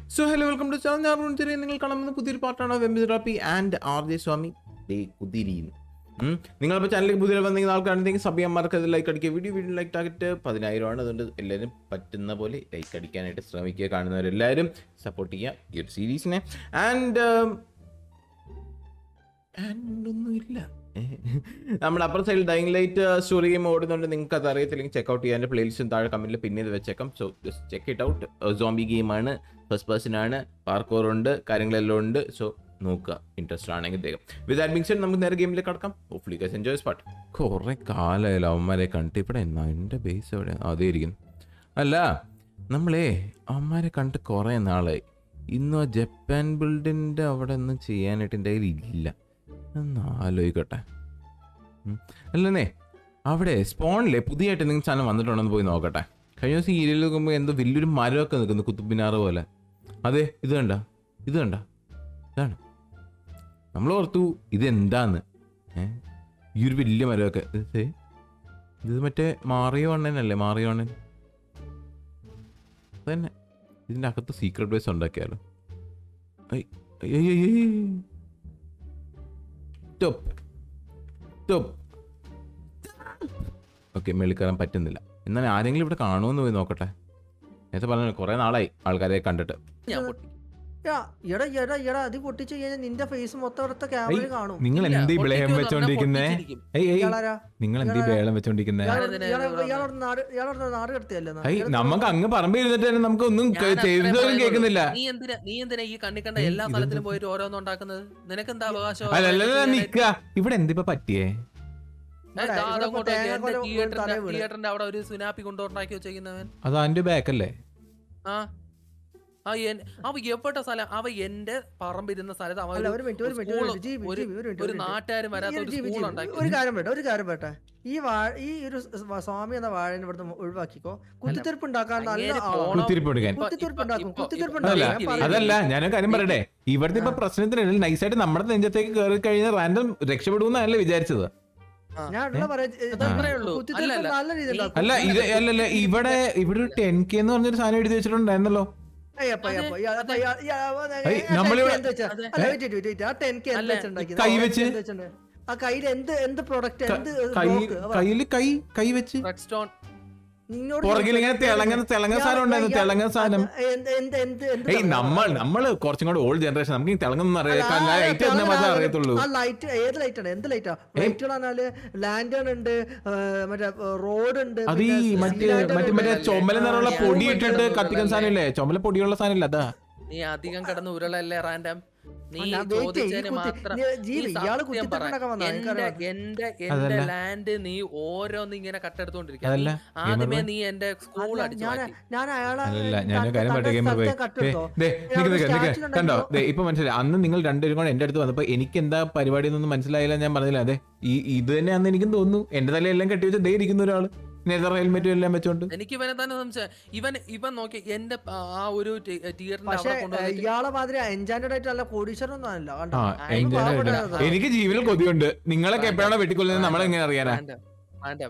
So hello welcome to channel ഞാൻ ചെറിയ നിങ്ങൾ കാണുന്ന പുതിയൊരു പാട്ടാണ് വെമ്പിറാപ്പി ആൻഡ് ആർ ജെ സ്വാമി ദേ കുതിരിയും നിങ്ങളിപ്പോൾ ചാനലിലേക്ക് പുതിയ വന്നെങ്കിൽ ആൾക്കാരുണ്ടെങ്കിൽ സഭയന്മാർക്ക് അത് ലൈക്ക് അടിക്കുക വീഡിയോ വീഡിയോ ലൈക്ക് ടാർഗറ്റ് പതിനായിരമാണ് അതുകൊണ്ട് എല്ലാവരും പറ്റുന്ന പോലെ ലൈക്ക് അടിക്കാനായിട്ട് ശ്രമിക്കുക കാണുന്നവരെല്ലാവരും സപ്പോർട്ട് ചെയ്യുക ഈ ഒരു സീരീസിനെ ആൻഡ് ആൻഡ് ഒന്നുമില്ല നമ്മുടെ അപ്പുറ സൈഡിൽ ഡൈങ് ലൈറ്റ് സ്റ്റോറി ഗെയിം ഓടുന്നുണ്ട് നിങ്ങൾക്ക് അത് അറിയത്തില്ലെങ്കിൽ ചെക്കൗട്ട് ചെയ്യാൻ പ്ലേലിസ്റ്റും താഴെ കമന്റിൽ പിന്നെ ഇത് വെച്ചേക്കാം so just check it out zombie ഗെയിമാണ് ഫസ്റ്റ് പേഴ്സൺ ആണ് പാർക്കോർ ഉണ്ട് കാര്യങ്ങളെല്ലാം ഉണ്ട് സോ നോക്കുക ഇൻട്രസ്റ്റ് ആണെങ്കിൽ വേഗം വിത്ത് ദാറ്റ് ബിങ് സെഡ് നമുക്ക് നേരെ ഗെയിമിലേക്ക് കടക്കാം ഹോപ്പ്ലി ഗസ് എൻജോയ് സ്പാട്ട് കുറേ കാലമായാലും അവന്മാരെ കണ്ടിട്ട് ഇവിടെ എന്നാ എൻ്റെ ബേസ് എവിടെ അതേ ഇരിക്കുന്നു അല്ല നമ്മളേ അവന്മാരെ കണ്ടിട്ട് കുറേ നാളായി ഇന്നും ആ ജപ്പാൻ ബിൽഡിൻ്റെ അവിടെ ഒന്നും ചെയ്യാനായിട്ട് എൻ്റെ കയ്യിൽ ഇല്ല ഒന്ന് ആലോചിക്കട്ടെ ഉം. അല്ലെന്നേ അവിടെ സ്പോണിലെ പുതിയതായിട്ട് എന്തെങ്കിലും സാധനം വന്നിട്ടുണ്ടെന്ന് പോയി നോക്കട്ടെ കഴിഞ്ഞ ദിവസം ഈരിയൽ നോക്കുമ്പോൾ എന്തോ വലിയൊരു മരമൊക്കെ നിൽക്കുന്നു കുത്തുബിനാറ് പോലെ അതെ ഇത് കണ്ട ഇത് കണ്ട ഇതാണ് നമ്മൾ ഓർത്തു ഇത് എന്താന്ന് ഏ ഈ ഒരു വലിയ മരമൊക്കെ ഇത് ദേ, ഇത് മറ്റേ മാറിയോ അണ്ണനല്ലേ മാറിയോ അണ്ണൻ അതന്നെ ഇതിൻ്റെ അകത്ത് സീക്രട്ട് ബേസ് ഉണ്ടാക്കിയാലോ ഐ, ഐ, ഐ, ഐ, ഐ. Stop. Stop. ഓക്കെ മേളിൽ കയറാൻ പറ്റുന്നില്ല എന്നാൽ ആരെങ്കിലും ഇവിടെ കാണുമെന്ന് പോയി നോക്കട്ടെ നേരത്തെ പറഞ്ഞു കുറേ നാളായി ആൾക്കാരെ കണ്ടിട്ട് ഞാൻ പൊട്ടി യാ, എടാ എടാ എടാ അത് പൊട്ടിച്ചു കഴിഞ്ഞാൽ നിന്റെ ഫേസ് മൊത്തം അവിടുത്തെ ക്യാമറയിൽ കാണും നിങ്ങൾ ഇല്ല, എന്ത് ബേളം പൊട്ടിക്കുമെന്ന് വെച്ചോണ്ടിരിക്കുന്നേ പറഞ്ഞാൽ പൊട്ടിച്ചിരിക്കും. ഏയ് ഏയ് ഇയാളാരാ? നിങ്ങൾ എന്ത് ഇയാളാ- ബേളം വെച്ചോണ്ടിരിക്കുന്നേ ഇയാള് ഞാനെന്തിനാ ഇയാള് ഇവിടെ ഇയാളോട് നാട് ഇയാളോട് നാട് കടത്തിയല്ലേ എന്നാ? ഏയ് ഇയാള് നമുക്ക് അങ്ങ് പറമ്പ് ഇരുന്നിട്ട് തന്നെ നമുക്ക് ഒന്നും ഞാൻ അത്രേ ചെയ്തതും പറയുന്നുള്ളൂ. കേൾക്കുന്നില്ല നീ എന്തിനാ നീ എന്തിനാ ഈ കണ്ണി കണ്ട ഏയ്, എല്ലാ ഇതെന്ത്? സ്ഥലത്തിലും പോയിട്ട് ഓരോന്നും ഉണ്ടാക്കുന്നത് നിനക്ക് എന്താ അവകാശം അല്ലല്ല നിക്ക ഇവിടെ എന്തിപ്പോ പറ്റിയേ ഇവിടെ- ഇവിടെ ഇപ്പൊ തേങ്ങ കൊല ഒരു തലേ വീണ്. തിയേറ്ററിന്റെ അവിടെ ഒരു സുനാപ്പി കൊണ്ടുണ്ടാക്കി വെച്ചേക്കുന്നവൻ അത് അതിന്റെ ബാക്കല്ലേ ആ ആ എൻ- അവ എവിടെ സ്ഥലം അവ എന്റെ പറമ്പിരുന്ന സ്ഥലത്ത് അവൻ അല്ല ഒരു ഒരു മിനിറ്റ് ഒരു മിനിറ്റ് സ്കൂള് ഒരു മിനിറ്റ് ജീവി ഒരു- ജീവി ഒരു മിനിറ്റ് ഒരു ഒരു മിനിറ്റ്. നാട്ടുകാരും വരാത്ത ഈ ഒരു ജീവി, സ്കൂൾ ജീവി, ഉണ്ടാക്കി ഒരു കാര്യം വേണ്ട ഒരു കാര്യം വേട്ടെ ഈ വാഴ ഈ ഒരു സ് വ- സ്വാമി എന്ന വാഴനെ ഇവിടുന്ന് ഒഴിവാക്കിക്കോ കുത്തിത്തെറിപ്പ് ഉണ്ടാക്കാൻ നല്ല അങ്ങേര് ആളാണ്. പോണം. കുത്തിരിപ്പ് കൊടുക്കാൻ ഇപ്പൊ- കുത്തിത്തെറിപ്പ് ഇപ്പൊ- ഉണ്ടാക്കും ഇപ്പൊ- കുത്തിത്തെറിപ്പ് ഇപ്പൊ- അതല്ല ഉണ്ടാക്കും. ഞാൻ ഇപ്പൊ- പറയാം. അതല്ല ഞാനൊരു കാര്യം പറയട്ടെ ഇവിടുത്തെ ഇപ്പൊ പ്രശ്നത്തിനിടയിൽ നൈസായിട്ട് നമ്മുടെ നെഞ്ചത്തേക്ക് കയറി കഴിഞ്ഞാൽ റാൻഡം രക്ഷപ്പെടുമെന്നല്ല വിചാരിച്ചത് ഞാൻ ഉള്ള പറയാം അതത്രേ ഉള്ളൂ. കുത്തിത്തെറിപ്പ് അല്ലല്ല. നല്ല രീതിയിൽ ഈ- ഉണ്ടാക്കും. അല്ല ഇത് അല്ലല്ല ഇവിടെ ഇവിടെ ഒരു ടെൻ കെ എന്ന് പറഞ്ഞൊരു സാധനം എഴുതി വെച്ചിട്ടുണ്ടായിരുന്നല്ലോ ഏയ് അപ്പ, അതെ, അപ്പ, ഇയാ- അപ്പ, അതെ. ഇയാ- ഇയാ- ആ ഏയ്, ആ നമ്മളിവിടെ- 10K എന്ത് വെച്ചാ? അതെ. അല്ല, wait, wait, wait, ആ 10K എന്ത് അല്ല, വെച്ചാ ഉണ്ടാക്കിയത്? കൈ ആ വെച്ച്? 10K എന്ത് വെച്ചിട്ടുണ്ട്? ആ കയ്യിൽ എന്ത് എന്ത് പ്രൊഡക്റ്റ് എന്ത് കൈ block? അവ- കയ്യില് കൈ കൈ വെച്ച് റെഡ് സ്റ്റോൺ നിന്നോട് പുറകിൽ ഇങ്ങനെ ചോദിച്ചത് തിളങ്ങുന്ന തിളങ്ങുന്ന സാധനം ഉണ്ടായിരുന്നു ഇയാൾ- തിളങ്ങുന്ന സാധനം എന്ത് എന്ത് എന്ത് എന്ത് ഏയ് കളറാ? നമ്മൾ നമ്മള് കുറച്ചും കൂടെ ഓൾഡ് ജനറേഷൻ നമുക്ക് ഈ തിളങ്ങുന്ന അല്ല, ആ ലൈറ്റ് എന്ന കളർ മാത്രമേ ആ- അറിയത്തുള്ളൂ ആ ലൈറ്റ് ഏത് ലൈറ്റ് ആണ് എന്ത് ലൈറ്റാ ലൈറ്റുകളാണ് ലാൻഡേൺ ഉണ്ട് ആ, മറ്റേ റോഡ് ഉണ്ട് അത് ഈ പിന്നെ മറ്റേ sea lantern മറ്റേ ഉണ്ട്. മറ്റേ ചുമല നിറമുള്ള ആ, പൊടി ഞാൻ ഇട്ടിട്ട് മറ്റേ കത്തിക്കുന്ന സാധനം ഇല്ലേ ചുമല പൊടിയുള്ള സാധനം ഇല്ല അതാ നീ അധികം കിടന്ന് ഉരുളല്ലേ റാൻഡം നീ അല്ല, wait ചെയ്യ്, ഈ ചോദിച്ചതിന് കുത്തി- മാത്രം നീ- ജീവി, നീ ഇയാള് സത്യം കുത്തിത്തെറിപ്പ് പറ. ഉണ്ടാക്കാൻ വന്നതാ, എന്റെ എനിക്കറിയാം. എന്റെ എന്റെ അതല്ല. ലാൻഡ് നീ ഓരോന്ന് ഇങ്ങനെ കട്ടെടുത്തോണ്ടിരിക്കുക അതല്ല ആദ്യമേ ഗെയിമർ നീ എന്റെ സ്കൂൾ അല്ല, അടിച്ചു ഞാൻ മാറ്റി ഞാൻ അയാളെ അല്ലല്ല ഞാൻ തന്റെ- കാര്യം പറയട്ടെ തന്റെ ഗെയിമർ പോയി സ്ഥലത്തെ കട്ടെടുത്തോ? ദേ, നിക്ക് അവിടെ നിക്ക് നിക്ക്. statue കണ്ടോ ഉണ്ടാക്കിയപ്പോ- ദേ ഇപ്പൊ മനസ്സിലായി അന്ന് നിങ്ങൾ രണ്ടുപേരും കൂടെ എന്റെ അടുത്ത് വന്നപ്പോ എനിക്ക് എന്താ പരിപാടി എന്നൊന്നും മനസ്സിലായില്ല ഞാൻ പറഞ്ഞില്ല അതെ ഈ ഇത് തന്നെ അന്ന് എനിക്കും തോന്നുന്നു എന്റെ തലയെല്ലാം കെട്ടി വെച്ച് ദേ ഇരിക്കുന്ന ഒരാള് നെതർ ഹെൽമെറ്റും എല്ലാം വെച്ചോണ്ട് എനിക്ക് ഇവനെ തന്നെ സംശയം ഇവൻ ഇവൻ നോക്കി എന്റെ ആ ആ ഒരു തിയേറ്ററിന്റെ പക്ഷെ അവിടെ കൊണ്ടുവന്നിട്ട് ഇയാളെ മാതിരി എൻജാൻഡ് ആയിട്ട് അല്ല കോടീശ്വരൊന്നും അല്ല കണ്ടോ? ആ ആ, എന്റെ പാവപ്പെട്ട ആയിട്ട്. ആളാ. എനിക്ക് ജീവനിൽ കൊതിയുണ്ട് നിങ്ങളൊക്കെ എപ്പോഴാണോ വെട്ടിക്കൊല്ലുന്നത് നമ്മളെങ്ങനെ അറിയാനാ റാൻഡം റാൻഡം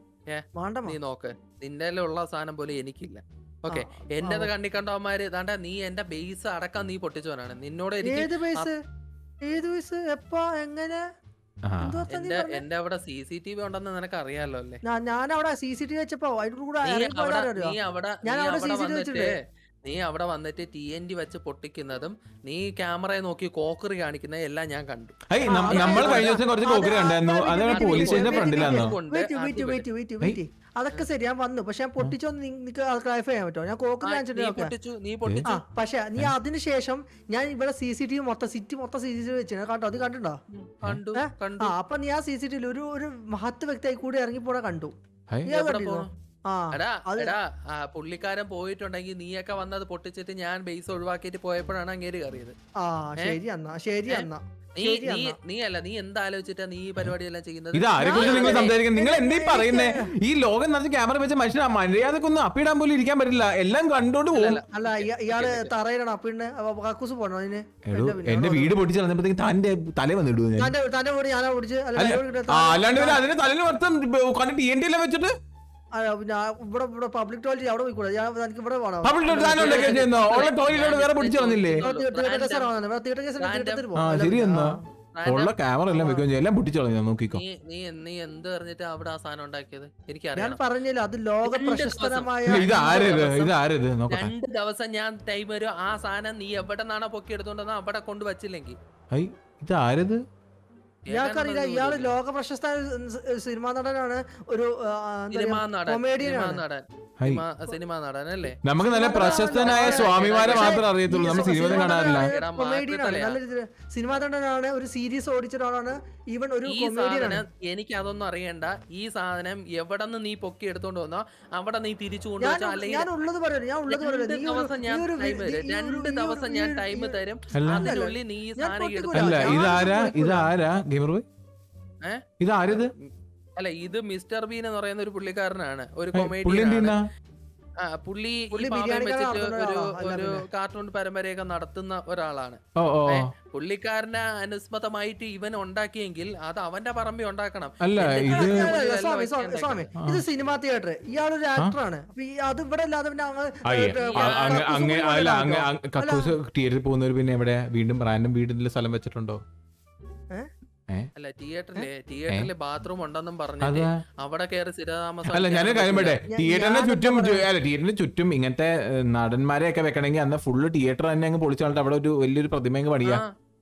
വേണ്ട നീ നോക്ക് നിന്റെ ഉള്ള സാധനം പോലെ എനിക്കില്ല ഓക്കെ ആ, എന്റെ ആ, കണ്ണി കണ്ടവന്മാര് ദാണ്ട നീ എന്റെ ബേസ് അടക്കം നീ പൊട്ടിച്ചവനാണ് നിന്നോട് എനിക്ക് ഏത് പൈസ ഏത് പൈസ എപ്പാ എങ്ങനെ ആ. എന്തുവാ നീ എന്റെ പറഞ്ഞെ? എന്റെ അവിടെ സി സി ടി വി ഉണ്ടെന്ന് നിനക്ക് അറിയാലോ അല്ലേ ഞാ- ഞാൻ അവിടെ സി സി ടി വി വെച്ചപ്പോ അതിന്റെ കൂടെ നീ ഇറങ്ങി അവിടെ പോയതാ അറിയോ? നീ അവിടെ ഞാൻ നീ അവിടെ അവിടെ CCTV വന്നിട്ട് വെച്ചിട്ടുണ്ട്. നീ അവിടെ വന്നിട്ട് ടി എൻ ഡി വെച്ച് പൊട്ടിക്കുന്നതും നീ ക്യാമറയെ നോക്കി കോക്കറി കാണിക്കുന്നതും എല്ലാം ഞാൻ കണ്ടു ഏയ് നം- ആ, നമ്മൾ അത് കഴിഞ്ഞ ദിവസം കുറച്ച് അത് കോക്കറി അത് കണ്ടായിരുന്നു അത് അത് wait, പോലീസ് wait, സ്റ്റേഷന്റെ wait, ഫ്രണ്ടിലാണോ wait, കൊണ്ട് wait, അത് wait, wait, wait, wait. അതൊക്കെ ശരി ഞാൻ വന്നു പക്ഷെ ഞാൻ പൊട്ടിച്ചൊന്ന് നിങ്ങൾക്ക് ക്ലാരിഫൈ ചെയ്യാൻ പറ്റുമോ ഞാൻ കോക്ക് ആ, കാണിച്ചിട്ട് നീ നോക്കാം. പൊട്ടിച്ചു നീ ആ പൊട്ടിച്ചു പക്ഷെ നീ അതിനുശേഷം ഞാൻ ഇവിടെ സി സി ടി വി മൊത്തം സിറ്റി മൊത്തം സി സി ടി വി വെച്ചാണ് കേട്ടോ അത് കണ്ടിട്ടുണ്ടോ ഉം, കണ്ടു ഏ? കണ്ടു ആ അപ്പൊ നീ ആ സി സി ടി ഒരു ഒരു മഹത്ത് വ്യക്തിയായി കൂടി ഇറങ്ങി പോണ കണ്ടു ഹൈ. നീ അത് എവിടെ കണ്ടിരുന്നോ? പോണു? ആ എടാ അത് എടാ ആ, പുള്ളിക്കാരൻ പോയിട്ടുണ്ടെങ്കിൽ നീയൊക്കെ വന്നത് പൊട്ടിച്ചിട്ട് ഞാൻ ബേസ് ഒഴിവാക്കിയിട്ട് പോയപ്പോഴാണ് അങ്ങേര് കയറിയത് ആ ശരി എന്നാ ശരി ഏ? എന്നാ നീ ശരി നീ എന്നാ. നീ അല്ല നീ എന്താലോചിച്ചിട്ടാ നീ ഈ പരിപാടിയെല്ലാം ചെയ്യുന്നത് ഇത് ആരെ കുറിച്ച് നിങ്ങൾ ഞാൻ- സംസാരിക്കുന്നത് നിങ്ങൾ എന്തീ എനിക്ക് പറയുന്നേ ഈ ലോകം നിറച്ച് ക്യാമറ വെച്ച മനുഷ്യൻ മര്യാദക്കൊന്നും അപ്പിടാൻ പോലും ഇരിക്കാൻ പറ്റില്ല എല്ലാം കണ്ടോണ്ട് പോകും അല്ല, അല്ല ഇയ- ഇയാള് തറയിലാണ് പിന്നെ കക്കൂസ് പോണോ അതിന് എടോ എന്റെ പിന്നെ എന്റെ വീട് പൊട്ടിച്ച് കളഞ്ഞപ്പോഴത്തേക്ക് തന്റെ തല വന്നിടൂ ഞാൻ തന്റെ തന്റെ വീട് ഞാനാ പിടിച്ച് അല്ല അല്ല എന്റെ വീട് ആ, അല്ലാണ്ട് പിന്നെ അതിന് തലയിൽ മൊത്തം കണ്ടിട്ട് ടി എൻ ടി എല്ലാം വെച്ചിട്ട് ആ, പിന്നെ ആ ഇവിടെ ഇവിടെ പബ്ലിക് ടോയ്ലറ്റ് അവിടെ പോയിക്കൂടെ ഞാൻ എനിക്ക് ഇവിടെ വേണം പബ്ലിക് ടോയ്ലറ്റ് സാധനം ഉണ്ടാക്കിയോ ചെയ്യുന്നോ ഉള്ള ടോയ്ലറ്റോട് വേറെ പിടിച്ചു കളഞ്ഞില്ലേ ആ ശരി എന്നാ ഉള്ള ക്യാമറ എല്ലാം വെക്കുകയും ചെയ്യും എല്ലാം പൊട്ടിച്ചു കളഞ്ഞു നോക്കിക്കോ നീ നീ നീ എന്ത് പറഞ്ഞിട്ട് അവിടെ ആ സാധനം ഉണ്ടാക്കിയത് ഞാൻ എനിക്കറിയാം പറഞ്ഞില്ല അത് ലോക രണ്ട് ദിവസം. പ്രശസ്തമായ ഇല്ല, ഇത് ആരത് ദിവസം- ഇത് ആരത് നോക്കട്ടെ രണ്ട് ദിവസം ഞാൻ ടൈം വരും ആ സാധനം നീ എവിടെ നിന്നാണോ പൊക്കി എടുത്തോണ്ടെന്ന് അവിടെ കൊണ്ട് വച്ചില്ലെങ്കിൽ ഐ ഇത് ആരത് ഇയാൾക്കറിയില്ല ഇയാള് ലോക പ്രശസ്ത സിനിമാ നടനാണ് ഒരു ആ, എന്താ സിനിമാ പറയാ, നടൻ comedian സിനിമാ ആണ്. നടൻ ഹൈ സിനിമാ- സിനിമാ നടൻ അല്ലേ നമുക്ക് നല്ല പ്രശസ്തനായ സ്വാമിമാരെ മാത്രമേ അറിയത്തുള്ളൂ നമ്മൾ സിനിമ ഒന്നും കാണാറില്ല എടാ, കൊമേഡിയൻ ആണ് മാറ്റത്തലയാ. നല്ല രീതിയിൽ സിനിമാ നടനാണ് ഒരു സീരീസ് ഓടിച്ച ഒരാളാണ് ഈവൻ ഒരു ഈ കൊമേഡിയൻ ആണ് സാധനം എനിക്ക് അതൊന്നും അറിയണ്ട ഈ സാധനം എവിടെ നിന്ന് നീ പൊക്കി എടുത്തോണ്ട് വന്നോ അവിടെ നീ തിരിച്ചു ഞാൻ കൊണ്ടുവച്ചോ അല്ലെങ്കിൽ ഞാൻ ഉള്ളത് പറയല്ലോ ഞാൻ ഉള്ളത് പറയല്ലോ രണ്ട് നീ ഒരു- ദിവസം ഞാൻ നീ ഒരു ടൈം വി- തരും നീ ഒരു- രണ്ട് നീ ഒരു- ദിവസം നീ ഞാൻ ഒരു- ടൈം നീ- തരും അല്ല അതിനുള്ളിൽ നീ ഈ ഞാൻ സാധനം പൊട്ടിക്കൂല. എടുത്തു അല്ല ഞാൻ ഇതാരാ ആദ്യം ഇതാരാ ഗെയിമർ ബോയ് ഏ? ഇതാരത് അല്ല ഇത് മിസ്റ്റർ ബീൻ എന്ന് പറയുന്ന ഒരു പുള്ളിക്കാരനാണ് ഒരു ഹൈ, പുള്ളി എന്ത് കൊമേഡിയൻ ചെയ്യുന്ന ആ പുള്ളി ഈ പുള്ളി പാവം ബിരിയാണി കട വെച്ചിട്ട് നടത്തുന്ന ഒരു ഒരാളാ, അല്ല ഒരു പിന്നെ. കാർട്ടൂൺ പരമ്പരയൊക്കെ നടത്തുന്ന ഒരാളാണ് ഓ ഓ ഏ, പുള്ളിക്കാരനെ അനുസ്മതമായിട്ട് ഇവൻ ഉണ്ടാക്കിയെങ്കിൽ അത് അവന്റെ പറമ്പിൽ ഉണ്ടാക്കണം അല്ല എന്റെ ഇത് കാര്യം അല്ല, ഒരു അല്ല, സ്വാമി വെള്ളം സ്വാമി ഒഴിക്കാൻ സ്വാമി ആ. ഇത് സിനിമാ തിയേറ്റർ ഇയാളൊരു ആക്ടറാണ് അപ്പൊ ഈ അത് ഇവിടെ അല്ലാതെ പിന്നെ അങ്ങ് അയ്യ, ഏ, അ- അങ്ങ- കക്കൂസ് അങ്ങ- പോയി അല്ല കാണിക്കോ? അങ്ങ- കക്കൂസ് തിയേറ്ററിൽ പോകുന്നവർ പിന്നെ എവിടെ വീണ്ടും റാൻഡം വീടിന്റെ സ്ഥലം വെച്ചിട്ടുണ്ടോ അല്ല തിയേറ്ററിലെ തിയേറ്ററിലെ ബാത്റൂം ഉണ്ടെന്നും പറഞ്ഞിട്ട് അതാ അവിടെ കയറി സ്ഥിരതാമസം അല്ല ഞാനൊരു കാര്യം പറയട്ടെ ഞാൻ- തിയേറ്ററിന് ഞാനെന്താ ചുറ്റും ചു- പറയാ? അല്ല തിയേറ്ററിന് ചുറ്റും ഇങ്ങനത്തെ ഏഹ്, നടന്മാരെയൊക്കെ വെക്കണമെങ്കിൽ അന്ന് ഫുള്ള് തിയേറ്റർ തന്നെ അങ്ങ് പൊളിച്ചു കളഞ്ഞിട്ട് അവിടെ ഒരു വലിയൊരു പ്രതിമ അങ്ങ് പണിയാ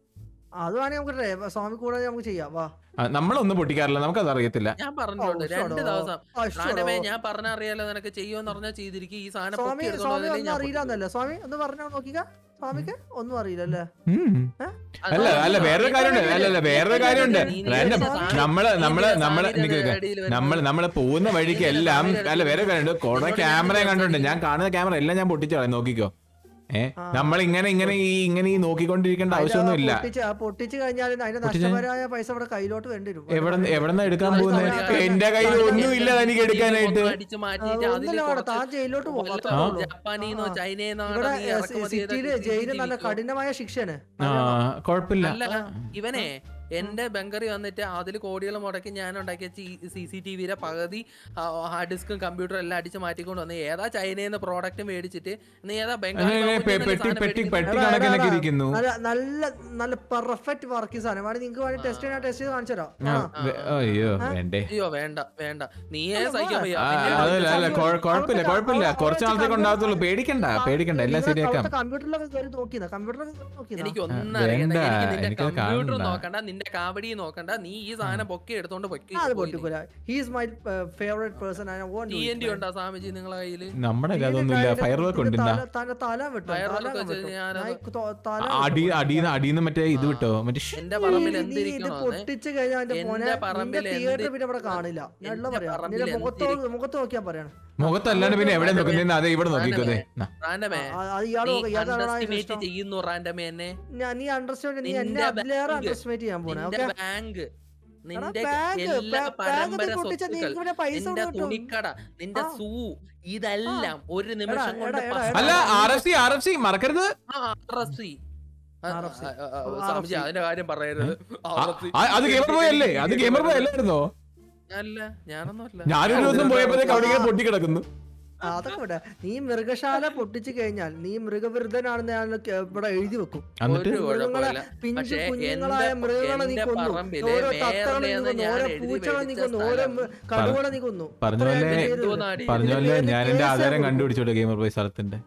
അത് വേണമെങ്കിൽ നമുക്ക് ട്രൈ- സ്വാമി കൂടെ നമുക്ക് ചെയ്യാം വാ ആ, നമ്മളൊന്നും പൊട്ടിക്കാറില്ല നമുക്കത് അറിയത്തില്ല ഞാൻ പറഞ്ഞിട്ടുണ്ട് ഓ, രണ്ട് ഷോടോ. ദിവസം ആ, ഷോടോ. റാൻഡമേ ഞാൻ പറഞ്ഞറിയാലോ നിനക്ക് ചെയ്യുമെന്ന് പറഞ്ഞാൽ ചെയ്തിരിക്കും ഈ സാധനം സ്വാമി പൊക്കി സ്വാമി എടുത്തോണ്ട് ഒന്നും ഞാൻ അറിയില്ലെന്നല്ലേ സ്വാമി ഒന്ന് പറഞ്ഞോ നോക്കിക്ക സ്വാമിക്ക് ഒന്നും അറിയില്ലല്ലേ ഉം. അത് അല്ല അല്ല വേറൊരു കാര്യമുണ്ട് അല്ല അല്ല വേറൊരു കാര്യമുണ്ട് നീ- നീ റാൻഡം ഇതിന്റെ സാധനം- നമ്മള് നീ നമ്മള് ഇതിന്റെ നമ്മള് സാധനം നിക്ക് നിക്ക്. ഇടയിൽ വരുന്നത്. നമ്മൾ നമ്മൾ പോകുന്ന വഴിക്ക് ഇതിന്റെ എല്ലാം സാധനം അല്ല വേറെ കാര്യമുണ്ട് കുറെ ഇതിനോട് ക്യാമറ ഞാൻ കണ്ടിട്ടുണ്ട് ഞാൻ കാണുന്ന ക്യാമറ എല്ലാം ഞാൻ പൊട്ടിച്ചു കളയും നോക്കിക്കോ ഏ നമ്മൾ ഇങ്ങനെ ഇങ്ങനെ ഈ ഇങ്ങനെ ഈ നോക്കിക്കൊണ്ടിരിക്കേണ്ട ആവശ്യമൊന്നും ഇല്ല പൊട്ടിച്ച് ആ പൊട്ടിച്ച് കഴിഞ്ഞാൽ അതിന്റെ പൊട്ടിച്ച് നഷ്ടപരമായ പൈസ ഇവിടെ കയ്യിലോട്ട് വേണ്ടി വരും എവിടെ എവിടെന്നാ എടുക്കാൻ അത് പോകുന്നത് സാധനം എന്റെ കയ്യിൽ സാധനം ഒന്നുമില്ല തനിക്ക് എടുക്കാനായിട്ട് അടിച്ചു ആ, മാറ്റിയിട്ട് അതിൽ ഒന്നുമില്ല അവിടെ താൻ ജയിലിലോട്ട് പോകും അത്രേ വല്ല ഉള്ളൂ. ജപ്പാനീന്നോ ആ. ചൈനയെന്നോ ഇവിടെ നീ ഇറക്കുമതി ചെയ്ത സിറ്റിയില് ജയില് നല്ല ജീവിക്കോ? കഠിനമായ ശിക്ഷയാണ് ആ കുഴപ്പമില്ല അല്ല ഇവനെ എന്റെ ബംഗറി വന്നിട്ട് അതിൽ കോടികൾ മുടക്കി ഞാൻ ഉണ്ടാക്കിയ സി സി ടി വിയുടെ പകുതി ഹാർഡ് ഡിസ്കും കമ്പ്യൂട്ടറും എല്ലാം അടിച്ച് മാറ്റിക്കൊണ്ട് വന്ന് ഏതാ ചൈനയിൽ പ്രോഡക്റ്റ് മേടിച്ചിട്ട് നീ ഏതാ ബംഗാളി അങ്ങനെ ബാബുവിന്റെ പെ- തന്നെ പെട്ടി സാധനം പെട്ടി മേടിക്കുന്നത്? പെട്ടി എടാ, എടാ, കണക്കിനൊക്കെ എടാ. ഇരിക്കുന്നു നല്ല നല്ല നല്ല പെർഫെക്റ്റ് വർക്കിംഗ് സാധനം വേണമെങ്കിൽ നിങ്ങൾക്ക് വേണ്ടി ടെസ്റ്റ് ചെയ്യാൻ ടെസ്റ്റ് ചെയ്ത് കാണിച്ചു തരാം ആ, ആ. വെ- അയ്യോ വേണ്ടേ അയ്യോ വേണ്ട വേണ്ട നീയേ അല്ല, സഹിക്കാൻ വാ. വയ്യ ആ, പിന്നെ അതല്ല വിളിച്ച് അല്ല കുഴ- കുഴപ്പമില്ല കുഴപ്പമില്ല കുറച്ച് നാളത്തേക്ക് ഉണ്ടാകത്തുള്ളൂ പേടിക്കണ്ട പേടിക്കണ്ട എല്ലാം ശരിയാക്കാം കമ്പ്യൂട്ടറിലൊക്കെ കയറി നോക്കിയതാ കമ്പ്യൂട്ടറിലൊക്കെ നോക്കിയതാ എനിക്ക് ഒന്നും വേണ്ട, അറിയണ്ട എനിക്ക് നിന്റെ എനിക്കത് കമ്പ്യൂട്ടർ കാണണ്ട. നോക്കണ്ട നിന്റെ കാവടി നോക്കണ്ട നീ ഈ സാധനം പൊക്കി എടുത്തോണ്ട് പൊക്കി അത് പൊട്ടിക്കൂല he's my favourite person I won't T N D ഉണ്ടാ സ്വാമിജി നിങ്ങളെ കയ്യില് നമ്മുടെ കയ്യിൽ അതൊന്നുമില്ല ഫയർ വർക്ക് ഉണ്ട് ഇന്നാ. തല തല വിട്ടു Firework തല വെച്ച് വിട്ടു. ഞാനത് ഞാൻ തൊ- തല അടി വിട്ടു. അടിന്ന് അടിന്ന് മറ്റേ ഇത് വിട്ടോ മറ്റേ ഷ്. എന്റെ പറമ്പിൽ നീ- നീ ഇത് എന്തിരിക്കണോ പൊട്ടിച്ച് കഴിഞ്ഞാൽ എന്റെ എന്റെ മോനെ പറമ്പിൽ നിന്റെ തിയേറ്റർ എന്ത് പിന്നെ ഇവിടെ കാണില്ല ഞാൻ ഉള്ള എന്റെ പറയാം പറമ്പിൽ നിന്റെ മുഖത്തോ എന്തിരിക്കും? മുഖത്ത് നോക്കിയാ പറയണം മുഖത്തല്ലാണ്ട് പിന്നെ എവിടെ നോക്കുന്നേ അതെ ഇവിടെ നോക്കിക്കോ ദേ. നാ. റാൻഡമേ ആ, അത് ഇയാള് നീ നോക്ക്, ഇയാൾക്ക് അതാണ് അണ്ടർസ്റ്റിമേറ്റ് ഇഷ്ടം. ചെയ്യുന്നു റാൻഡമേ എന്നെ ഞാൻ- നീ അണ്ടർസ്റ്റാൻഡ് നീ എന്നെ നിന്റെ അതിലേറെ ബാങ്ക്, അണ്ടർസ്റ്റിമേറ്റ് ചെയ്യാൻ പോണേ നിന്റെ ഓക്കെ ബാങ്ക് നിന്റെ ബാങ്ക് എല്ലാ പരമ്പര പൊട്ടിച്ച സ്വത്തുക്കൾ നിനക്ക് പിന്നെ പൈസ നിന്റെ കൊണ്ട് കിട്ടും. തുണിക്കട നിന്റെ ആ. സൂ ഇതെല്ലാം ഒരു നിമിഷം എടാ, കൊണ്ട് എടാ, പ- എടാ, അല്ല R F C R F C മറക്കരുത് ആ, RFC. ആ, RFC. ആ, ആ, ഓ, സ്വാമിജി, RFC. അതിന്റെ കാര്യം പറയരുത് ആ, RFC. ആ, അത് ഗെയിമർ ബോയ് അല്ലേ അത് ഗെയിമർ ബോയ് അല്ലായിരുന്നോ അല്ല ഞാനൊന്നും അല്ല ഞാനൊരു ദിവസം പോയപ്പോഴത്തേക്ക് അവിടെ ഇങ്ങനെ പൊട്ടി കിടക്കുന്നു ആ, അതൊക്കെ വിടാ നീ മൃഗശാല പൊട്ടിച്ചു കഴിഞ്ഞാൽ നീ മൃഗവിരുദ്ധനാണെന്ന് ഞാൻ ക- ഇവിടെ എഴുതി വെക്കും എന്നിട്ട് ഒരു കുഴപ്പമില്ല പിഞ്ചു പക്ഷേ കുഞ്ഞുങ്ങളായ എന്റെ- മൃഗങ്ങളെ നീ എന്റെ കൊന്നു പറമ്പില് ഓരോ മേയറുടെ തത്തകളെ നീ എന്ന് കൊന്നു ഞാൻ ഓരോ എഴുതി പൂച്ചകളെ നീ മേടിച്ച കൊന്നു ഓരോ സ്ഥലം. കടുവകളെ നീ കൊന്നു പറഞ്ഞ പോലെ അത്രയും പേര് എന്തോന്നാടി? പറഞ്ഞ പോലെ ഇതിന്റെ ഞാൻ പേര് എന്റെ കേസേ ആധാരം കൊടുക്കും. കണ്ടുപിടിച്ചോട്ടെ ഗെയിമർ ബോയ് സ്ഥലത്തിന്റെ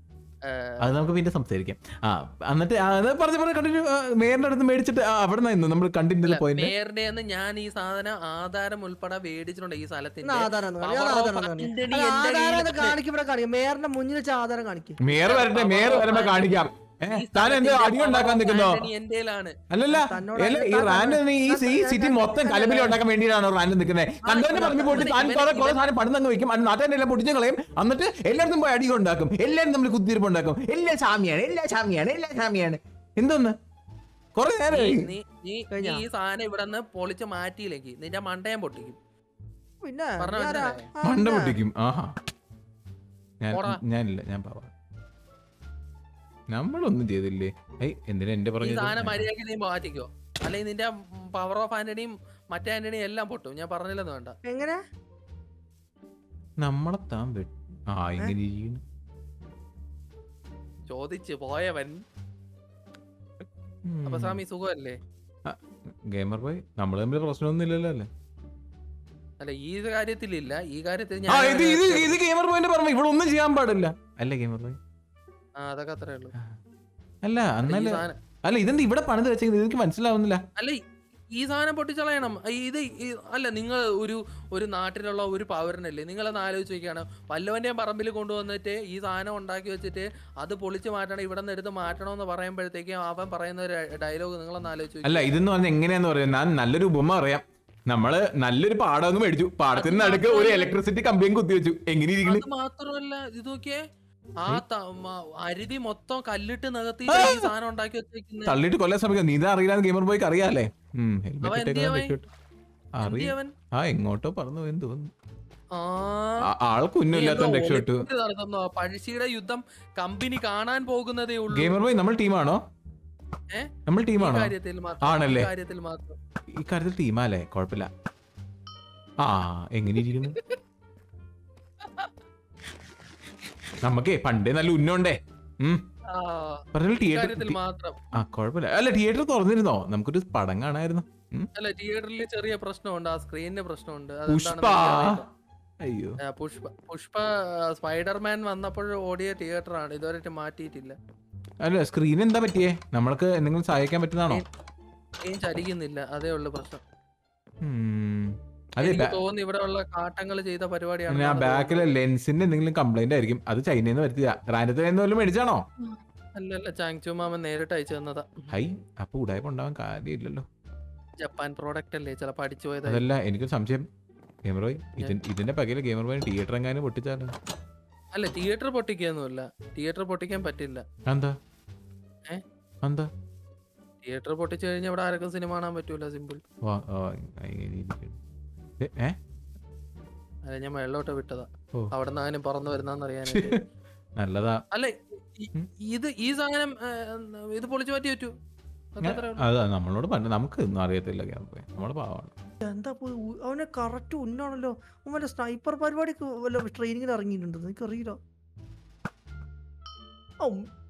ഏ, അത് നമുക്ക് പിന്നെ സംസാരിക്കാം ആ എന്നിട്ട് ആ, അത് പറഞ്ഞ പോലെ കണ്ടിന്യൂ മേയറിന്റെ അടുത്ത് മേടിച്ചിട്ട് ആ, അവിടെ നിന്നു നമ്മൾ കണ്ടിന്യൂ പോയിന്റ് മേയറുടെ നിന്ന് ഞാൻ ഈ സാധനം ആധാരം ഉൾപ്പെടെ മേടിച്ചിട്ടുണ്ട് ഈ എന്നാ സ്ഥലത്തിന്റെ ആധാരം ഒന്ന് കാണിക്ക്. ഞാൻ Power of ആധാരം ഒന്ന് കാണിക്ക്. Anthony അല്ല, എന്റെ ആധാരം ഒന്ന് കയ്യിലുണ്ട്. കാണിക്ക് ഇവിടെ കാണിക്കും മേയറിന്റെ മുന്നിൽ വെച്ച് ആധാരം കാണിക്കും മേയർ വരട്ടെ മേയർ വരുമ്പോ കാണിക്കാം ഏ, ഈ താൻ എന്ത് സ്ഥലത്തിന്റെ അടി ഉണ്ടാക്കാൻ Power of നിൽക്കുന്നോ Anthony എന്റേലാണ് അല്ലല്ല തന്നോട് അല്ല, ഈ താൻ റാൻഡ് തന്നോട് ഈ താൻ ഈ താൻ സിറ്റി താൻ മൊത്തം താൻ കലബിലി താൻ ഉണ്ടാക്കാൻ വേണ്ടിയിട്ടാണോ റാൻഡ് നിൽക്കുന്നത് കണ്ടവന്റെ പറമ്പിൽ പോയിട്ട് താൻ ഇവൻ- കുറെ കുറെ ഇവൻ- സാധനം പണിതങ്ങ് വെക്കും അത് നാട്ടുകാരെ എല്ലാം പൊട്ടിച്ചു കളയും എന്നിട്ട് എല്ലായിടത്തും പോയി അടി ഉണ്ടാക്കും എല്ലാവരും നമ്മൾ കുത്തിരിപ്പ് ഉണ്ടാക്കും എല്ലാം സാമിയാണ് എല്ലാം സാമിയാണ് എല്ലാം സാമിയാണ് എന്തോന്ന് കൊറേ നേരം നീ- നീ നീ കഴിഞ്ഞാ? നീ ഈ സാധനം ഇവിടെ നിന്ന് പൊളിച്ച് മാറ്റിയില്ലെങ്കിൽ നിന്റെ മണ്ടയം പൊട്ടിക്കും പിന്നെ പറഞ്ഞോ, ഞാനാ? മനസ്സിലായോ? ആ, മണ്ട പിന്നെ. പൊട്ടിക്കും ആഹാ ഞാൻ പോടാ. ഞാനില്ല ഞാൻ പാവാ നമ്മളൊന്നും ചെയ്തില്ലേ ഐ എന്തിനാ എന്റെ ഈ പറഞ്ഞത് സാധനം മര്യാദയ്ക്ക് നീ മാറ്റിക്കോ അല്ലെങ്കിൽ നിന്റെ പവർ ഓഫ് ആന്റണിയും മറ്റേ ആന്റണിയും എല്ലാം പൊട്ടും ഞാൻ പറഞ്ഞില്ലെന്ന് വേണ്ട എങ്ങനെ നമ്മളെ താൻ വെ- ആ ഇങ്ങനെ ഇരിക്കുന്നു ചോദിച്ചു പോയവൻ അപ്പൊ സ്വാമി സുഖമല്ലേ ഗെയിമർ ബോയ് നമ്മൾ തമ്മിൽ പ്രശ്നമൊന്നും ഇല്ലല്ലോ അല്ലേ അല്ല ഈ കാര്യത്തിലില്ല ഈ കാര്യത്തിൽ ആ ഞാൻ ഇത് ഇത് ഇത് ഗെയിമർ ബോയിന്റെ പറഞ്ഞു ഇവിടെ ഒന്നും ചെയ്യാൻ പാടില്ല അല്ലേ ഗെയിമർ ബോയ് ആ അതൊക്കെ അത്രേ ഉള്ളൂ അല്ല അല്ല, ഈ അന്നല്ല സാധനം- അല്ല ഇതെന്താ ഇവിടെ പണിത് വെച്ചെങ്കിൽ എനിക്ക് മനസ്സിലാവുന്നില്ല അല്ല ഈ- ഈ സാധനം പൊട്ടിച്ചളയണം ഇത് ഈ- അല്ല നിങ്ങൾ ഒരു ഒരു നാട്ടിലുള്ള ഒരു പൗരനല്ലേ നിങ്ങളൊന്ന് ആലോചിച്ച് നോക്കിയാണ് വല്ലവന്റെയും പറമ്പിൽ കൊണ്ടുവന്നിട്ട് ഈ സാധനം ഉണ്ടാക്കി വെച്ചിട്ട് അത് പൊളിച്ച് മാറ്റണം ഇവിടെ നിന്ന് എടുത്ത് മാറ്റണമെന്ന് പറയുമ്പോഴത്തേക്കും അവൻ പറയുന്ന ഒരു ഡയലോഗ് നിങ്ങളൊന്ന് ആലോചിച്ച് അല്ല ഇതെന്ന് പറഞ്ഞാൽ എങ്ങനെയാന്ന് പറയാം ഞാൻ നല്ലൊരു ഉപമ അറിയാം നമ്മള് നല്ലൊരു പാടം അങ്ങ് മേടിച്ചു പാടത്തിന് നടുക്ക് ഒരു ഇലക്ട്രിസിറ്റി കമ്പിയും കുത്തി വെച്ചു എങ്ങനെ ഇരിക്കുന്നു അത് മാത്രമല്ല ഇത് നോക്കിയേ ആ ത- മ- അരുവി മൊത്തം കല്ലിട്ട് നികത്തി ഈ സാധനം ഉണ്ടാക്കി വെച്ചേക്കുന്നത് തള്ളിയിട്ട് കൊല്ലാൻ ശ്രമിക്കാം നീ അറിയില്ലാന്ന് ഗെയിമർ ബോയ്ക്ക് അറിയാലേ ഉം, helmet അവൻ ഇട്ടേക്കുന്നത് എന്തിയാ രക്ഷപ്പെട്ടു. അറിയാം അവൻ ആ എങ്ങോട്ടോ പറന്നു പോയെന്ന് തോന്നുന്നു ആ ആ- ആൾ കുഞ്ഞില്ലാത്ത രക്ഷപ്പെട്ടു ഒളിപ്പിച്ച് നടത്തുന്നു പഴശ്ശിയുടെ യുദ്ധം കമ്പനി കാണാൻ പോകുന്നതേ ഉള്ളൂ ഗെയിമർ ബോയ് നമ്മൾ ടീമാണോ ഏ? നമ്മൾ ഈ ടീമാണോ കാര്യത്തിൽ മാത്രം ആണല്ലേ? ഈ കാര്യത്തിൽ മാത്രം ഈ കാര്യത്തിൽ ടീമാല്ലേ കുഴപ്പമില്ല ആ എങ്ങനെ ഇരിക്കുന്നു നമുക്കേ പണ്ടേ നല്ല ഉന്നോണ്ടേ ഉം ആ, പറഞ്ഞാൽ ഈ തിയേറ്റർ കാര്യത്തിൽ മാത്രം ആ കുഴപ്പമില്ല അല്ല തിയേറ്റർ തുറന്നിരുന്നോ നമുക്കൊരു പടം കാണായിരുന്നു ഉം. അല്ല തിയേറ്ററിൽ ചെറിയ പ്രശ്നമുണ്ട് ആ സ്ക്രീനിന് പ്രശ്നമുണ്ട് പുഷ്പ അതെന്താണെന്ന് എനിക്കറിയില്ല. അയ്യോ ആ, പുഷ്പ പുഷ്പ സ്പൈഡർമാൻ വന്നപ്പോൾ ഓടിയ തിയേറ്ററാണ് ഇതുവരെ മാറ്റിയിട്ടില്ല അല്ല സ്ക്രീൻ എന്താ പറ്റിയേ നമ്മൾക്ക് എന്തെങ്കിലും സഹായിക്കാൻ പറ്റുന്നതാണോ സ്ക്രീൻ ചലിക്കുന്നില്ല അതേ ഉള്ളു പ്രശ്നം ഉം. അതെ എനിക്ക് തോന്നുന്നു ഇവിടെ ഉള്ള കാട്ടങ്ങൾ ചെയ്ത പരിപാടിയാണ് പിന്നെ ആ ബാക്കിലെ ലെൻസിന്റെ എന്തെങ്കിലും കംപ്ലൈന്റ് ആയിരിക്കും അത് ചൈനയിൽ നിന്ന് വരുത്തിയ റാൻഡത്തിൽ നിന്ന് വല്ലതും മേടിച്ചാണോ അല്ലല്ല ചാങ്ചു മാമൻ നേരിട്ട് അയച്ചു തന്നതാ ഹൈ അപ്പൊ ഉടായ്പ ഉണ്ടാവാൻ കാര്യമില്ലല്ലോ ജപ്പാൻ പ്രോഡക്റ്റ് അല്ലേ ചിലപ്പോ അടിച്ചു പോയതായി അതല്ല എനിക്ക് സംശയം ഗെയിമർ ബോയ് ഇതിൻ- ഇതിന്റെ പകല് ഗെയിമർ ബോയ് തിയേറ്റർ എങ്ങാനും പൊട്ടിച്ചാലോ അല്ല തിയേറ്റർ പൊട്ടിക്കൊന്നുമില്ല തിയേറ്റർ പൊട്ടിക്കാൻ പറ്റില്ല എന്താ ഏ? എന്താ തിയേറ്റർ പൊട്ടിച്ചു കഴിഞ്ഞാൽ ഇവിടെ ആർക്കും സിനിമ കാണാൻ പറ്റൂല സിമ്പിൾ വാ, ആ, ഇങ്ങനെ ഇരിക്കുന്നു. ഏ, ഏ അല്ല ഞാൻ വെള്ളോട്ട് വിട്ടതാ ഓ. അവിടെ നിന്ന് അങ്ങനെ പറന്നു വരുന്നതെന്ന് അറിയാനായിട്ട് നല്ലതാ അല്ല ഇ- ഉം. ഇത് ഈ സാധനം ഏ, ഇത് പൊളിച്ചു മാറ്റി പറ്റൂ അതൊക്കെ അത്രേ ഉള്ളൂ. അതാ നമ്മളോട് പറഞ്ഞു നമുക്ക് ഒന്നും അറിയത്തില്ല ഗെയിമർ ബോയ് നമ്മള് പാവാണ് എന്താ പോയി ഉ- അവനെ കറക്റ്റ് ഉന്നാണല്ലോ അവൻ വല്ല സ്നൈപ്പർ പരിപാടിക്ക് വല്ല ട്രെയിനിങ്ങിന് ഇറങ്ങിയിട്ടുണ്ട് എനിക്കറിയില്ല ഔ.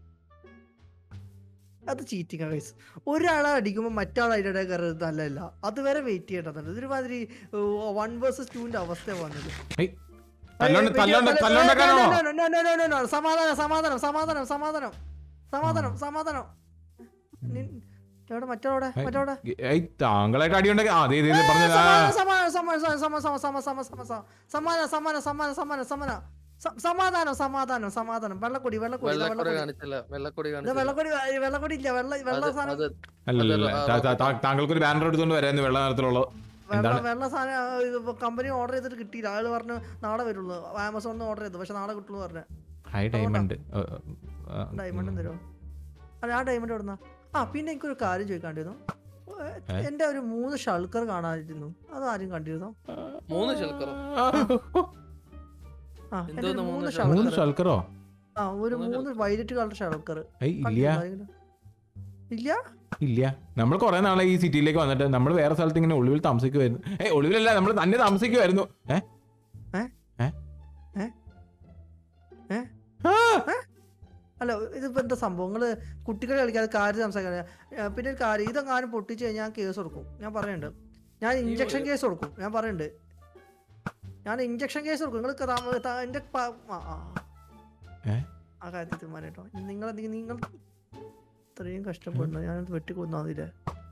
അത് ചീറ്റിങ് ഗൈസ് ഒരാളെ അടിക്കുമ്പോൾ മറ്റാൾ അതിൻ്റെ ഇടയിൽ കയറുന്നത് നല്ലതല്ല അതുവരെ വെയിറ്റ് ചെയ്യേണ്ടതുണ്ട് ഇതൊരുമാതിരി വൺ വേഴ്സസ് ടുവിന്റെ അവസ്ഥ വന്നത് ഏയ്, തല്ലോണ്ട് തല്ലോണ്ട് തല്ലോണ്ടൊക്കെയാണോ സമാധാനം സമാധാനം സമാധാനം സമാധാനം സമാധാനം സമാധാനം നി- എവിടെ മറ്റോടെ മറ്റോടെ ഏയ് താങ്കളായിട്ട് അടിയുണ്ടെങ്കിൽ ആ അതെ ഇതേ പറഞ്ഞു സമാധാനം സമാധാനം സമാധാനം സമാധാനം സമാധാനം സമാധാനം സമാധാനം സമാധാനം സമാധാനം സ- സമാധാനം സമാധാനം സമാധാനം വെള്ളക്കൊടി വെള്ളക്കൊടി ഇതാ വെള്ളക്കൊടി വെള്ളക്കൊടി കാണിച്ചില്ല വെള്ളക്കൊടി ഇതാ കാണിച്ചില്ല വെള്ളക്കൊടി ഏ, വെള്ളക്കൊടി ഇല്ല വെള്ള വെള്ള അത് സാധനം അത് അല്ലല്ല അത് താ- താ- താ- താങ്കൾക്ക് ഒരു ബാനർ എടുത്തുകൊണ്ട് വരായിരുന്നു വെള്ള നിറത്തിലുള്ളത് വെള്ള എന്താണ്? വെള്ള സാധനം കമ്പനി ഓർഡർ ചെയ്തിട്ട് കിട്ടിയില്ല ആള് പറഞ്ഞു നാളെ വരുള്ളൂ ആമസോണിൽ നിന്ന് ഓർഡർ ചെയ്തു പക്ഷെ നാളെ കിട്ടുള്ളൂ പറഞ്ഞു ഹൈ ഡയമണ്ട് ഡയമണ്ടും തരുമോ അല്ല ആ ഡയമണ്ട് എവിടുന്ന ആ പിന്നെ എനിക്കൊരു കാര്യം ചോദിക്കാണ്ടിരുന്നു ഏ? എന്റെ ഒരു മൂന്ന് ഷൾക്കർ കാണാതിരുന്നു അത് ആരും കണ്ടിരുന്നോ മൂന്ന് ശൽക്കറോ ആ എന്റെ ഒരു എന്തോന്ന് മൂന്ന് മൂന്ന് മൂന്ന് ഷൾക്കർ ഷൾക്കറോ ആ ഒരു മൂന്ന് മൂന്ന് വൈലറ്റ് കളർ ഷൾക്കർ ഏയ് ഇല്ല ഇല്ല ഇല്ല നമ്മൾ കുറെ നാളെ ഈ സിറ്റിയിലേക്ക് വന്നിട്ട് നമ്മൾ വേറെ സ്ഥലത്ത് ഇങ്ങനെ ഒളിവിൽ താമസിക്കുമായിരുന്നു ഏ ഒളിവിലല്ല നമ്മൾ തന്നെ താമസിക്കുമായിരുന്നു ഏ ഏ? ഏ? ഏ? ഏ? ആ! അല്ല ഇതിപ്പോ എന്താ സംഭവം നിങ്ങള് കുട്ടികളെ കളിക്കാതെ കാര്യം സംസാരിക്കാതെ ഏ, പിന്നെ ഒരു കാര്യം ഇതെങ്ങാനും പൊട്ടിച്ച് കഴിഞ്ഞാൽ ഞാൻ കേസ് കൊടുക്കും ഞാൻ പറയുന്നുണ്ട് ഞാൻ ഇഞ്ചക്ഷൻ കേസ് കൊടുക്കും ഞാൻ പറയുന്നുണ്ട് ഞാൻ ഇഞ്ചക്ഷൻ കേസ് കൊടുക്കും നിങ്ങൾ എന്റെ പ- ആ, ആ. ഏ? ആ കാര്യത്തിൽ തീരുമാനം കേട്ടോ നിങ്ങൾ നിങ്ങൾ ഇത്രയും കഷ്ടപ്പെടുന്നത് ഞാനത് വെട്ടിക്കൊന്നാതില്ലേ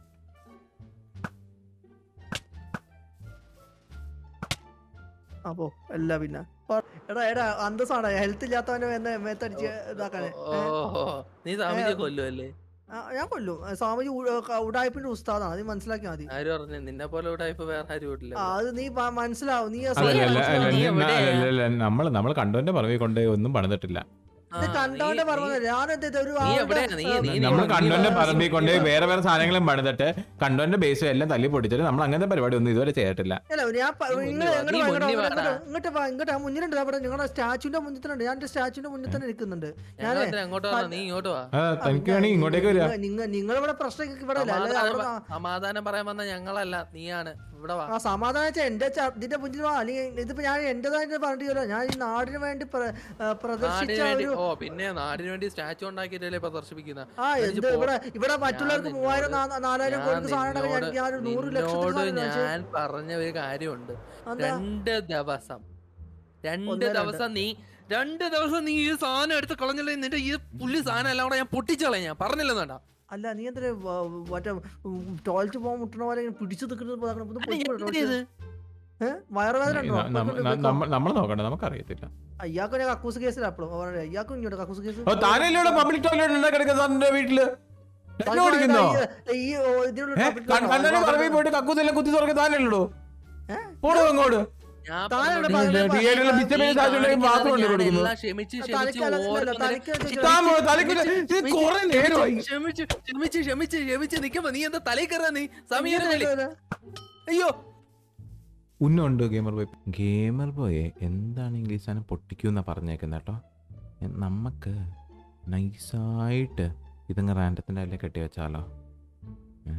അപ്പോ അല്ല പിന്നെ പ- എടാ എടാ അന്തസ്സാണ് ഹെൽത്ത് ഇല്ലാത്തവനെ എന്നെ മേത്തടിച്ച് ഇതാക്കാന് ഓ നീ സ്വാമിജിയെ കൊല്ലുമല്ലേ ആ, ഞാൻ കൊല്ലും ആ, സ്വാമിജി ഉ- ക- ഉഡായിപ്പിന്റെ ഉസ്താദാണ് അത് മനസ്സിലാക്കിയാൽ മതി ആര് പറഞ്ഞു നിന്നെ പോലെ ടൈപ്പ് വേറെ ആരും ഇല്ല ആ, അത് നീ പ- മനസ്സിലാവും നീ ആ അല്ല, സ്വയം അല്ല, അല്ല, അല്ല, മനസ്സിലാവും. നീ അല്ല, എവിടെയാ? അല്ല, അല്ല, നമ്മൾ നമ്മൾ കണ്ടവന്റെ പറവി കൊണ്ട് ഒന്നും പണിതിട്ടില്ല ഇത് കണ്ടവന്റെ പറഞ്ഞ ഞാനെന്ത് ഇത് ഒരു നീ ആളുടെ, എവിടെയാ? നീ- ആ, നീ- നമ്മൾ നീ- കണ്ടവന്റെ നീ- പറമ്പിൽ കൊണ്ട് വേറെ വേറെ സാധനങ്ങളും പണിതിട്ട് കണ്ടവന്റെ ബേസും എല്ലാം തല്ലി പൊട്ടിച്ചിട്ട് നമ്മൾ അങ്ങനത്തെ പരിപാടി ഒന്നും ഇതുവരെ ചെയ്തിട്ടില്ല അല്ല ഞാൻ പ- നീ നിങ്ങള് മുന്നിൽ വാ, എങ്ങോട്ട് നീ വാ, ഇങ്ങോട്ട് മുന്നിൽ വാ, വാടാ. ഇങ്ങോട്ട് വാ ഇങ്ങോട്ട് ആ മുന്നിലുണ്ട് അവിടെ നിങ്ങളുടെ സ്റ്റാച്ചുവിന്റെ മുന്നിൽ തന്നെ ഉണ്ട് ഞാൻ എന്റെ സ്റ്റാച്ചുവിന്റെ മുന്നിൽ തന്നെ നിൽക്കുന്നുണ്ട് ഞങ്ങൾ എന്തിനാ അങ്ങോട്ട് വന്നോ? നീ ഇങ്ങോട്ട് വാ ആ, തനിക്ക് വേണമെങ്കിൽ ഇങ്ങോട്ടേക്ക് വരിക നിങ്ങൾ ഇവിടെ പ്രശ്നം ഇവിടെ ഇല്ല അല്ലാതെ അവിടെ സമാധാനം നാ- സമാധാനം പറയാൻ വന്ന ഞങ്ങളല്ല നീയാണ് ഇവിടെ വാ ആ സമാധാനം വെച്ചാൽ എന്റെ ച- ഇതിന്റെ മുന്നിൽ വാ അല്ലെങ്കിൽ ഇതിപ്പോ ഞാൻ എന്റേതായിട്ട് പറഞ്ഞില്ലല്ലോ ഞാൻ ഈ നാടിന് വേണ്ടി പ്ര- ആ, പ്രദർശിച്ച നാടിന് വേണ്ടി ഒരു ഓ പിന്നെ നാടിന് വേണ്ടി സ്റ്റാച്ചു ഉണ്ടാക്കിയിട്ടല്ലേ പ്രദർശിപ്പിക്കുന്ന ആ എനിക്ക് എന്ത് പോ- ഇവിടെ ഇവിടെ മറ്റുള്ളവർക്ക് നിന്നോട് മൂവായിരം നാ- നാലായിരം ഞാൻ കോടിക്ക് സാധനം ഉണ്ടാക്കാൻ നിന്നോട് ഞാൻ ഒരു നൂറ് ലക്ഷത്തിന് നിന്നോട് സാധനം വാങ്ങിച്ചു. ഞാൻ പറഞ്ഞ ഒരു കാര്യമുണ്ട് എന്താ? രണ്ട് ദിവസം രണ്ട് ഒന്ന് രണ്ട്. ദിവസം നീ രണ്ട് ദിവസം നീ ഈ സാധനം എടുത്ത് കളഞ്ഞില്ലേ നിന്റെ ഈ പുള്ളി സാധനം എല്ലാം കൂടെ ഞാൻ പൊട്ടിച്ചളയാ ഞാൻ പറഞ്ഞില്ലെന്നാ അല്ല നീ എന്തിനാ വ- മറ്റേ ടോയ്ലറ്റ് പോകാൻ മുട്ടണ പോലെ ഇങ്ങനെ പിടിച്ചു നിൽക്കുന്നത് വയറുവേദന ഉണ്ടോ നമ്മൾ നോക്കണ്ട നമുക്കറിയത്തില്ല അയ്യാക്കും ഞാൻ കക്കൂസ് കേസിൽ അപ്പോഴും അയ്യാക്കും ഇങ്ങോട്ട് കക്കൂസ് കേസ് ഓ താനല്ലേ പബ്ലിക് ടോയ്ലറ്റ് ഉണ്ടാക്കി കിടക്കുന്ന സാറിന്റെ വീട്ടില് ലക്ഷ്യം ഓടിക്കുന്നോ ഈ ഈ- ഓ, ഇതിനുള്ള ഏ public കണ്ണനെ toilet പറമ്പിൽ പോയിട്ട് കക്കൂസെല്ലാം കുത്തി തുറക്കാൻ താനല്ലോ ഏ? പോടോ അങ്ങോട്ട് ഞാൻ താഴെ പറഞ്ഞോണ്ട് ഇവിടെ നീ പറഞ്ഞ തിയേറ്ററിൽ ഈ ഡിസ്റ്റർബൻസ് കാണിക്കുന്നത് ആയിട്ടുണ്ടെങ്കിൽ ബാത്റൂം ഉണ്ട് ഞാൻ കൊടുക്കുന്നു എല്ലാം ക്ഷമിച്ച് ക്ഷമിച്ച് തലയ്ക്കലത്തിലല്ല, ഓരോന്നിനെ തലയ്ക്ക് വെച്ച് താൻ പോ, തലയ്ക്ക് ഇത് കുറെ നേരമായി ക്ഷമിച്ച് ക്ഷമിച്ച് ക്ഷമിച്ച് ക്ഷമിച്ച് നിക്കുമ്പോ നീ എന്താ തലയിൽ കയറാ നീ സമീര വിളി അയ്യോ ഉന്നുണ്ട് ഗെയിമർ ബോയ് ഗെയിമർ ബോയെ എന്താണ് ഇംഗ്ലീഷ് സാധനം പൊട്ടിക്കൂന്നാ പറഞ്ഞേക്കുന്നത് കേട്ടോ എ- നമുക്ക് നൈസായിട്ട് ഇതങ്ങ് റാൻഡത്തിൻ്റെ അതിലെ കെട്ടി വെച്ചാലോ ഏ?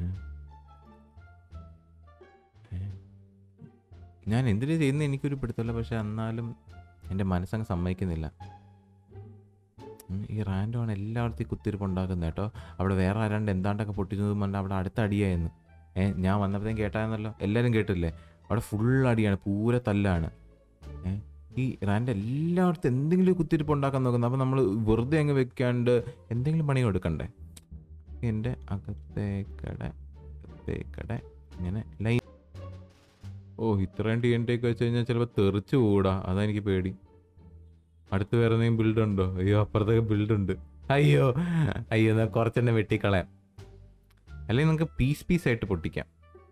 ഏ? ഞാൻ എന്തിനു ചെയ്യുന്ന എനിക്കൊരു പിടുത്തമില്ല പക്ഷെ എന്നാലും എൻ്റെ മനസ്സങ്ങ് സമ്മതിക്കുന്നില്ല ഉം, ഈ റാൻഡമാണ് എല്ലായിടത്തും കുത്തിരിപ്പ് ഉണ്ടാക്കുന്നത് കേട്ടോ അവിടെ വേറെ ആരാണ്ട് എന്താണ്ടൊക്കെ പൊട്ടിച്ചതും പറഞ്ഞാൽ അവിടെ അടുത്ത അടിയായിരുന്നു ഏ ഞാൻ വന്നപ്പോഴത്തേക്കും കേട്ടായിരുന്നല്ലോ എല്ലാവരും കേട്ടില്ലേ അവിടെ ഫുൾ അടിയാണ് പൂര തല്ലാണ് ഏ ഈ റാൻഡ് എല്ലായിടത്തും എന്തെങ്കിലും കുത്തിരിപ്പ് ഉണ്ടാക്കാൻ നോക്കുന്നത് അപ്പോൾ നമ്മൾ വെറുതെ അങ്ങ് വെക്കാണ്ട് എന്തെങ്കിലും പണി കൊടുക്കണ്ടേ എൻ്റെ അകത്തേക്കട അകത്തേക്കട ഇങ്ങനെ ലൈൻ ഓ ഇത്രയും ടി എൻ ടി ഒക്കെ വെച്ച് കഴിഞ്ഞാൽ ചിലപ്പോൾ തെറിച്ച് കൂടാ അതാ എനിക്ക് പേടി അടുത്ത് വേറെ എന്തെങ്കിലും ബിൽഡ് ഉണ്ടോ അയ്യോ അപ്പുറത്തൊക്കെ ബിൽഡ് ഉണ്ട് അയ്യോ അയ്യോ എന്നാൽ കുറച്ചെന്നെ വെട്ടിക്കളയാം അല്ലെങ്കിൽ നമുക്ക് പീസ് പീസ് ആയിട്ട് പൊട്ടിക്കാം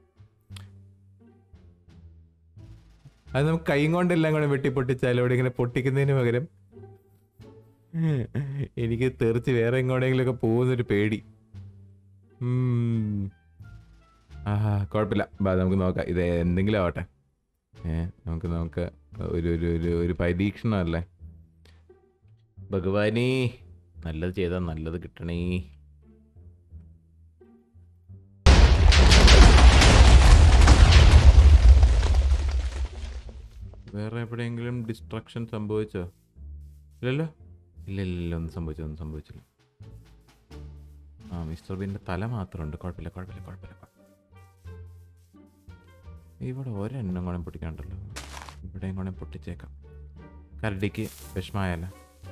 അത് നമുക്ക് കൈ കൊണ്ടെല്ലാം കൂടെ വെട്ടി പൊട്ടിച്ചാലോ ഇവിടെ ഇങ്ങനെ പൊട്ടിക്കുന്നതിന് പകരം എനിക്ക് തെറിച്ച് വേറെ എങ്ങോട്ടെങ്കിലുമൊക്കെ പോകുന്നൊരു പേടി ഉം. ആ കുഴപ്പമില്ല ബാ നമുക്ക് നോക്കാം ഇത് എന്തെങ്കിലും ആവട്ടെ ഏ നമുക്ക് നമുക്ക് ഒരു ഒരു ഒരു ഒരു പരീക്ഷണമല്ലേ ഭഗവാനേ നല്ലത് ചെയ്താൽ നല്ലത് കിട്ടണേ വേറെ എവിടെയെങ്കിലും ഡിസ്ട്രക്ഷൻ സംഭവിച്ചോ ഇല്ലല്ലോ ഇല്ല ഇല്ല ഇല്ല ഒന്നും സംഭവിച്ചു ഒന്നും സംഭവിച്ചില്ല ആ മിസ്റ്റർ ബീൻ്റെ തല മാത്രമുണ്ട് കുഴപ്പമില്ല കുഴപ്പമില്ല കുഴപ്പമില്ല കുഴപ്പമില്ല. ഇവിടെ ഒരെണ്ണം കൂടെ പൊട്ടിക്കാണ്ടല്ലോ ഇവിടെയും കൂടെ പൊട്ടിച്ചേക്കാം കരടിക്ക് വിഷമായല്ല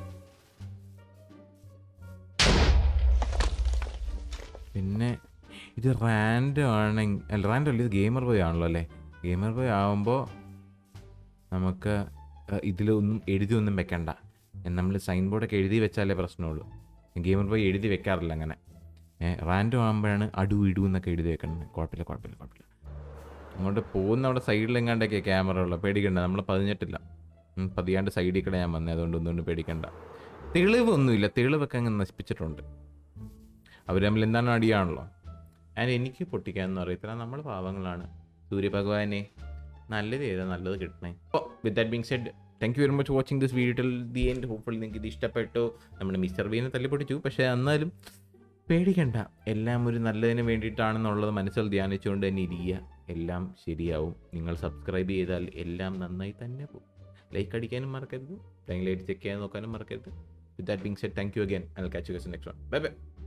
പിന്നെ ഇത് റാൻഡം ആണെങ്കിൽ അല്ല റാൻഡം അല്ല ഇത് ഗെയിമർ ബോയ് ആണല്ലോ അല്ലേ ഗെയിമർ ബോയ് ആവുമ്പോൾ നമുക്ക് ഇതിലൊന്നും എഴുതി ഒന്നും വെക്കണ്ട നമ്മൾ സൈൻ ബോർഡൊക്കെ എഴുതി വെച്ചാലേ പ്രശ്നമുള്ളൂ ഗെയിമർ ബോയ് എഴുതി വെക്കാറില്ല അങ്ങനെ റാൻഡം ആകുമ്പോഴാണ് അടു ഇടു എന്നൊക്കെ എഴുതി വെക്കുന്നത് കുഴപ്പമില്ല കുഴപ്പമില്ല കുഴപ്പമില്ല അങ്ങോട്ട് പോകുന്ന അവിടെ സൈഡിലെങ്ങാണ്ടൊക്കെ ക്യാമറ ഉള്ള പേടിക്കണ്ട നമ്മൾ പതിഞ്ഞിട്ടില്ല ഉം, പതിയാണ്ട് സൈഡിൽ കൂടെ ഞാൻ വന്നത് അതുകൊണ്ട് ഒന്നുകൊണ്ട് പേടിക്കണ്ട തെളിവൊന്നുമില്ല തെളിവൊക്കെ അങ്ങ് നശിപ്പിച്ചിട്ടുണ്ട് അവർ തമ്മിൽ എന്താണ് അടിയാണല്ലോ ആൻഡ് എനിക്ക് പൊട്ടിക്കാനൊന്നും അറിയത്തില്ല നമ്മൾ പാവങ്ങളാണ് സൂര്യഭഗവാനെ നല്ലത് ചെയ്താൽ നല്ലത് കിട്ടണേ അപ്പോൾ with that being said thank you very much watching this video till the end hopefully നിങ്ങൾക്ക് ഇത് ഇഷ്ടപ്പെട്ടു നമ്മുടെ മിസ്റ്റർ ബീനെ തല്ലിപ്പൊട്ടിച്ചു പക്ഷേ എന്നാലും പേടിക്കണ്ട എല്ലാം ഒരു നല്ലതിന് വേണ്ടിയിട്ടാണെന്നുള്ളത് മനസ്സിൽ ധ്യാനിച്ചുകൊണ്ട് തന്നെ ഇരിക്കുക എല്ലാം ശരിയാവും നിങ്ങൾ സബ്സ്ക്രൈബ് ചെയ്താൽ എല്ലാം നന്നായി തന്നെ പോകും ലൈക്ക് അടിക്കാനും മറക്കരുത് ലൈൻ ലൈറ്റ് ചെക്ക് ചെയ്യാൻ നോക്കാനും മറക്കരുത് with that being said thank you again I catch you next one bye by